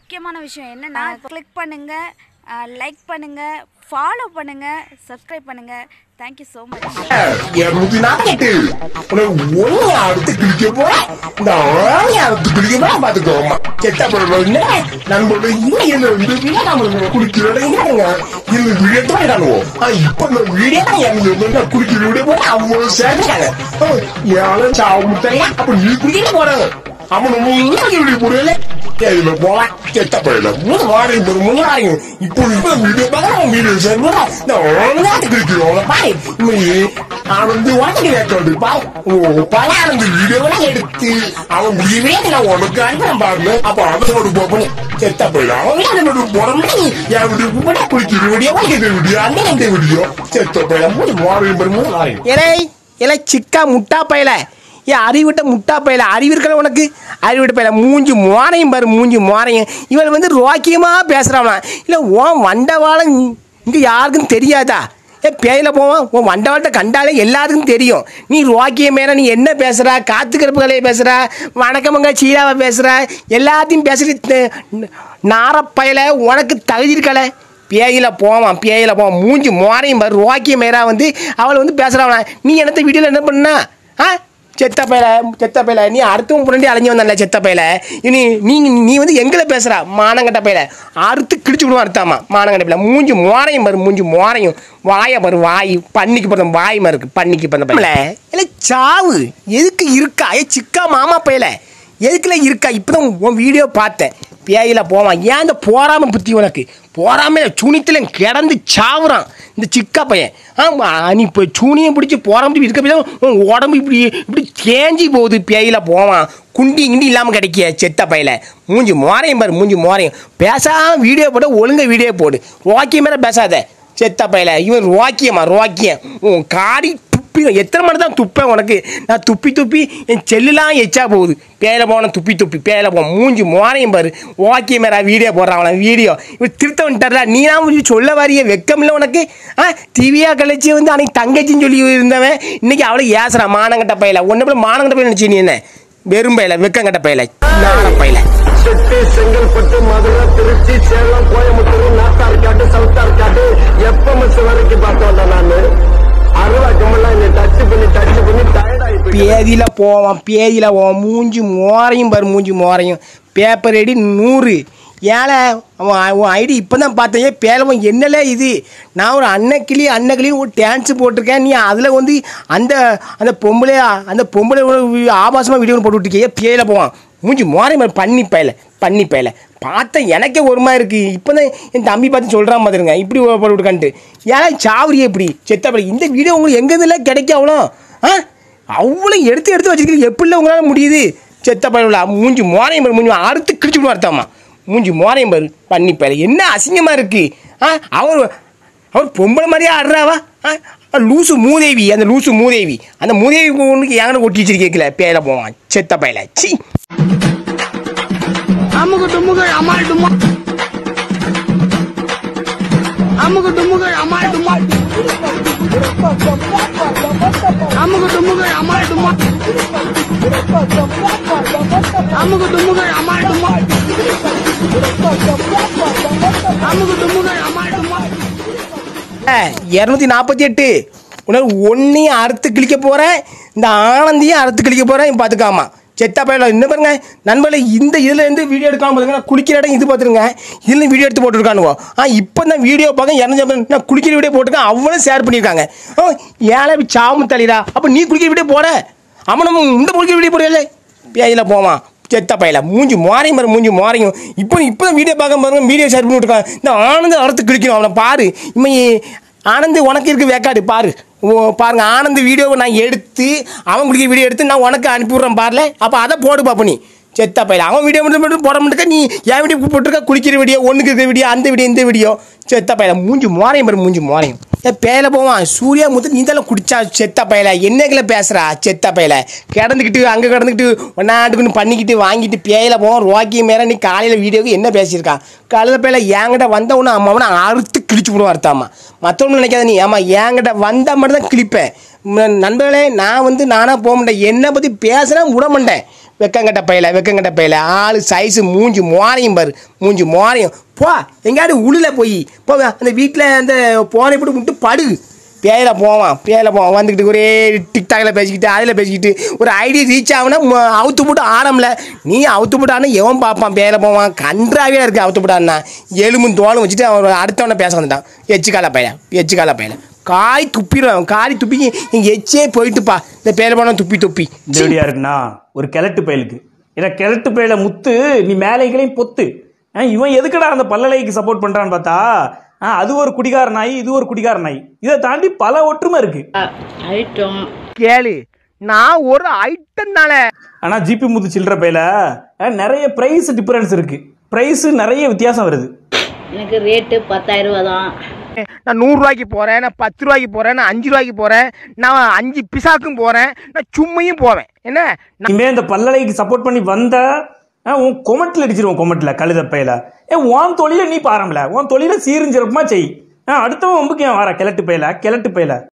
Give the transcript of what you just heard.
முக்கியமான விஷயம் என்னன்னா கிளிக் பண்ணுங்க லைக் பண்ணுங்க ஃபாலோ பண்ணுங்க சப்ஸ்கிரைப் பண்ணுங்க தேங்க்யூ ஸோ மச் இருநூத்தி நாற்பத்தெட்டு உனக்கு ஒண்ணு அடுத்து கிழிக்க போற இந்த ஆணி அடுத்து கிழிக்க போற பாத்துக்கோமா செத்த பிறகு நண்பர்கள் இன்னும் என்ன வந்து நம்ம குடிக்கிறோட இருங்க இந்த வீடியோ தான் காணுவோம் ஆனா இப்ப இந்த வீடியோ தான் எனக்கு குடிக்கிற வீடியோ போற அவங்க சேர்ந்துட்டாங்க யாரும் சாவு முட்டையா அப்ப நீ குடிக்கிட்டு போறாங்க அவன் நம்ம வீடியோ போடுவல இதுல போலாம் செத்த பிறகு மூணு வாடகை ஒரு மூணு வாடகை இப்போ இப்ப வீடியோ பார்க்க வீடியோ சேர்ந்து இந்த ஆணி கிழிக்கிறோம் பாரு அவன் வந்து உடனே கேட்கறது பாரு பல அந்த வீடியோலாம் எடுத்து அவன் முடியவே நான் உனக்கு அனுப்புறேன் பாருங்க அப்ப அவனோட போப்பனே செத்த போயிடும் அவன் என்னோட போறோம்னா என் வீடியோ கூட குளிக்கிற வீடியோ வைக்கிற வீடியோ அந்த இந்த வீடியோ செத்த போயிடும் மூணு மாறி மூணு மாறி இலை இலை சிக்கா முட்டா பயல ஏன் அறிவிட்ட முட்டா பயல அறிவு இருக்கல உனக்கு அறிவிட்ட பயல மூஞ்சி மோரையும் பாரு மூஞ்சி மோரையும் இவன் வந்து ரோக்கியமாக பேசுகிறான் இல்லை உன் வண்டவாளம் இங்கே யாருக்கும் தெரியாதா ஏ பேயில போவான் உன் வண்டவாளத்தை கண்டாலே எல்லாருக்கும் தெரியும் நீ ரோக்கிய மேல நீ என்ன பேசுகிற காத்துக்கிறப்பு கலையை பேசுகிற வணக்கமங்க சீலாவை பேசுகிற எல்லாத்தையும் பேசுகிற நாரப்பயல உனக்கு தகுதி இருக்கலை பேயில போவான் பேயில போவான் மூஞ்சி மோரையும் பாரு ரோக்கிய மேரா வந்து அவளை வந்து பேசுகிறான் நீ என்னத்த வீடியோவில் என்ன பண்ணா ஆ செத்த பயல செத்த பயல நீ அடுத்தவன் புரண்டி அலைஞ்சு வந்தல செத்த பயல நீ நீ நீ வந்து எங்களை பேசுறா மானங்கட்ட பயல அறுத்து கிடிச்சு விடுவோம் அறுத்தாமா மானங்கட்ட பயல மூஞ்சி மோரையும் பாரு மூஞ்சி மோரையும் வாயை பாரு வாய் பண்ணிக்கு பிறந்த வாய் மாதிரி இருக்கு பண்ணிக்கு பிறந்த பயல இல்லை சாவு எதுக்கு இருக்கா ஏ சிக்கா மாமா பயல எதுக்குல இருக்கா இப்பதான் உன் வீடியோ பார்த்தேன் பேயில போவான் ஏன் இந்த போறாம புத்தி உனக்கு போறாம சுனித்தில் கிடந்து சாவுறான் இந்த சிக்கா பையன் ஆமா நீ இப்போ சூனியம் பிடிச்சி போறாம இருக்க போய் தான் உன் உடம்பு இப்படி இப்படி தேஞ்சி போகுது பேயில போவான் குண்டி கிண்டி இல்லாமல் கிடைக்க செத்த பையில மூஞ்சி மோரையும் பாரு மூஞ்சி மோரையும் பேசாம வீடியோ போட ஒழுங்கா வீடியோ போடு ரோக்கியம் மேலே பேசாத செத்த பையில இவன் ரோக்கியமா ரோக்கியம் உன் காடி துப்பி எத்தனை மணி தான் துப்பேன் உனக்கு நான் துப்பி துப்பி என் செல்லுலாம் எச்சா போகுது பேயில போன துப்பி துப்பி பேயில போ மூஞ்சி மோரையும் பாரு ஓகே மேரா வீடியோ போடுறான் அவனை வீடியோ இவன் திருத்த வந்துட்டாரா நீ தான் சொல்ல வாரிய வெக்கம் இல்லை உனக்கு ஆ டிவியா கழிச்சு வந்து அன்னைக்கு தங்கச்சின்னு சொல்லி இருந்தவன் இன்னைக்கு அவளை ஏசுறான் மானங்கட்ட பையில ஒன்றை போல மானங்கட்ட பையில நினச்சி நீ என்ன வெறும் பையில வெக்கங்கட்ட பையில நார பையில செட்டி செங்கல்பட்டு மதுரை திருச்சி சேலம் கோயம்புத்தூர் நாத்தார்காட்டு சவுத்தார்காட்டு எப்ப மிஸ் வரைக்கும் பார்த்து வந்தேன் நானு அருவா கமெல்லாம் என்னை டச் பண்ணி டச் பண்ணி டயர்ட் ஆகி போயிட்டேன். பேதியில போவான் பேதியில போவான் மூஞ்சி மோரையும் பாரு மூஞ்சி மோரையும் பேப்பர் ஐடி நூறு ஏழை அவன் உன் ஐடி இப்போ தான் பார்த்தேன் ஏன் பேலவன் என்னல இது நான் ஒரு அன்னக்கிளி அன்னக்கிளியும் ஒரு டான்ஸ் போட்டிருக்கேன் நீ அதில் வந்து அந்த அந்த பொம்பளை அந்த பொம்பளை ஆபாசமாக வீடியோ போட்டு விட்டுருக்கே பேயில போவான் மூஞ்சி மோரையும் பாரு பண்ணி பயல பண்ணி பயல பார்த்தா எனக்கே ஒரு மாதிரி இருக்குது இப்போ தான் என் தம்பி பார்த்து சொல்கிறான் பார்த்துருங்க இப்படி போட்டு விட்டுக்கான்ட்டு ஏன் சாவரியே இப்படி செத்தப்படி இந்த வீடியோ உங்களுக்கு எங்கேருந்துல கிடைக்கும் அவ்வளோ ஆ அவ்வளோ எடுத்து எடுத்து வச்சிருக்கீங்க எப்படில உங்களால் முடியுது செத்த பயில மூஞ்சி மோரையும் பாரு மூஞ்சி அறுத்து கிழிச்சு விடுவார் அர்த்தமா மூஞ்சி மோரையும் பாரு பண்ணி பாரு என்ன அசிங்கமாக இருக்கு ஆ அவர் அவர் பொம்பளை மாதிரியே ஆடுறாவா ஆ லூசு மூதேவி அந்த லூசு மூதேவி அந்த மூதேவி ஒன்றுக்கு எங்கன்னு ஒட்டி வச்சிருக்கேக்கல பேயில போவான் செத்த பயில சி அமுகு டுமுகு அமால் டுமா அமுகு டுமுகு அமால் டுமா அமுகு டுமுகு அமால் டுமா அமுகு டுமுகு அமால் டுமா அமுகு டுமுகு அமால் டுமா இரநூத்தி நாற்பத்தி எட்டு உனக்கு ஒன்றையும் அறுத்து கிழிக்க போகிறேன் இந்த ஆனந்தையும் அறுத்து கிழிக்க போகிறேன் பார்த்துக்காமா செத்தா பையில என்ன பாருங்க நண்பர்களே இந்த இதில் இருந்து வீடியோ எடுக்காம பாருங்க நான் குளிக்கிற இடம் இது பார்த்துருங்க இதில் வீடியோ எடுத்து போட்டுருக்கானுவோ ஆ இப்போ தான் வீடியோ பார்க்க இரநூத்தி நான் குளிக்கிற வீடியோ போட்டிருக்கேன் அவனும் ஷேர் பண்ணியிருக்காங்க ஆ ஏழை சாமு தலிடா அப்போ நீ குளிக்கிற வீடியோ போட அவனும் இந்த குளிக்கிற வீடியோ போடல பேயில போவான் செத்த பையில மூஞ்சி மாறையும் பாரு மூஞ்சி மாறையும் இப்போ இப்போ தான் வீடியோ பார்க்க பாருங்க வீடியோ ஷேர் பண்ணி விட்டுருக்கான் இந்த ஆனந்த் அறுத்து கிழிக்கணும் அவனை பாரு இவன் ஆனந்த் உனக்கு இருக்கு வேக்காடு பாரு ஓ பாருங்க ஆனந்த் வீடியோவை நான் எடுத்து அவன் குடிக்க வீடியோ எடுத்து நான் உனக்கு அனுப்பிவிட்றேன் பாருல அப்போ அதை போடு பாப்ப நீ செத்த பையில அவன் வீடியோ மட்டும் மட்டும் போட மாட்டேக்க நீ என் வீடியோ போட்டிருக்க குளிக்கிற வீடியோ ஒன்றுக்கு இருக்கிற வீடியோ அந்த வீடியோ இந்த வீடியோ செத்த பையில மூஞ்சி மோரையும் பாரு மூஞ்சி மோரையும் ஏ பேயில போவான் சூர்யா முத்து நீ தான் குடிச்சா செத்த பையில என்னைக்குல பேசுறா செத்த பையில கிடந்துக்கிட்டு அங்கே கிடந்துக்கிட்டு ஒன்னாட்டுக்குன்னு பண்ணிக்கிட்டு வாங்கிட்டு பேயில போவான் ரோக்கி மேல நீ காலையில் வீடியோக்கு என்ன பேசியிருக்கான் கழுத பையில என்கிட்ட வந்தவன அம்மா அவனை அறுத்து கிழிச்சு விடுவான் அர்த்தாமா மற்றவங்க நினைக்காத நீ ஆமா என்கிட்ட வந்தால் மட்டும் தான் கிழிப்பேன் ம- நண்பர்களே நான் வந்து நானாக போக மாட்டேன் என்னை பற்றி பேசுகிறேன் விட மாட்டேன் வெக்கங்கட்ட பையில வெக்கங்கட்ட பையில ஆளு சைஸு மூஞ்சி மோரையும் பாரு மூஞ்சி மோரையும் போ எங்கேயாவது உள்ள போய் போ அந்த வீட்டில் அந்த போனை போட்டு விட்டு படு பேயில போவான் பேயில போவான் வந்துக்கிட்டு ஒரே டிக்டாக்ல பேசிக்கிட்டு அதில் பேசிக்கிட்டு ஒரு ஐடி ரீச் ஆகுனா ம- அவுத்து போட்டு ஆரம்பில் நீ அவுத்து போட்டு ஆனா எவன் பார்ப்பான் பேயில போவான் கன்றாவே இருக்கு அவுத்து போட்டு ஆனா எலும்பும் தோலும் வச்சுட்டு அவன் அடுத்தவனை பேச வந்துட்டான் எச்சுக்கால பையன் எச்சுக்கால பையன் காய் துப்பிடுவான் காரி துப்பி இங்கே எச்சே போயிட்டுப்பா இந்த பேயில போனா துப்பி துப்பி இந்த எப்படியா இருக்குன்னா ஒரு கிழட்டு பயலுக்கு ஏன்னா கிழட்டு பயல முத்து நீ மேலைகளையும் பொத்து ஆ, இவன் எதுக்குடா அந்த பல்லலைக்கு சப்போர்ட் பண்றான்னு பார்த்தா ஆ, அது ஒரு குடிகார நாய் இது ஒரு குடிகார நாய் இதை தாண்டி பல ஒற்றுமை இருக்கு ஐட்டம் கேளு நான் ஒரு ஐட்டம் தானே ஆனா ஜிபி முத்து சில்லற பையில ஆ, நிறைய பிரைஸ் டிஃபரன்ஸ் இருக்கு பிரைஸ் நிறைய வித்தியாசம் வருது எனக்கு ரேட்டு பத்தாயிரம் ரூபா தான் நான் நூறுரூவாய்க்கு போகிறேன் நான் பத்து ரூபாய்க்கு போகிறேன் நான் அஞ்சு ரூபாய்க்கு போகிறேன் நான் அஞ்சு பிசாக்கும் போகிறேன் நான் சும்மையும் போவேன் என்ன நான் இனிமே இந்த பல்லலைக்கு சப்போர்ட் பண்ணி வந்த ஆ, உன் கொமட்டில் அடிச்சிருவோம் கொமட்டில் கழுத பையில ஏ உன் தொழில நீ பாரம்பல உன் தொழில சீரும் சிறப்புமா செய் ஆ, அடுத்தவன் வம்புக்கு ஏன் வர கிழட்டு பையில கிழட்டு பையில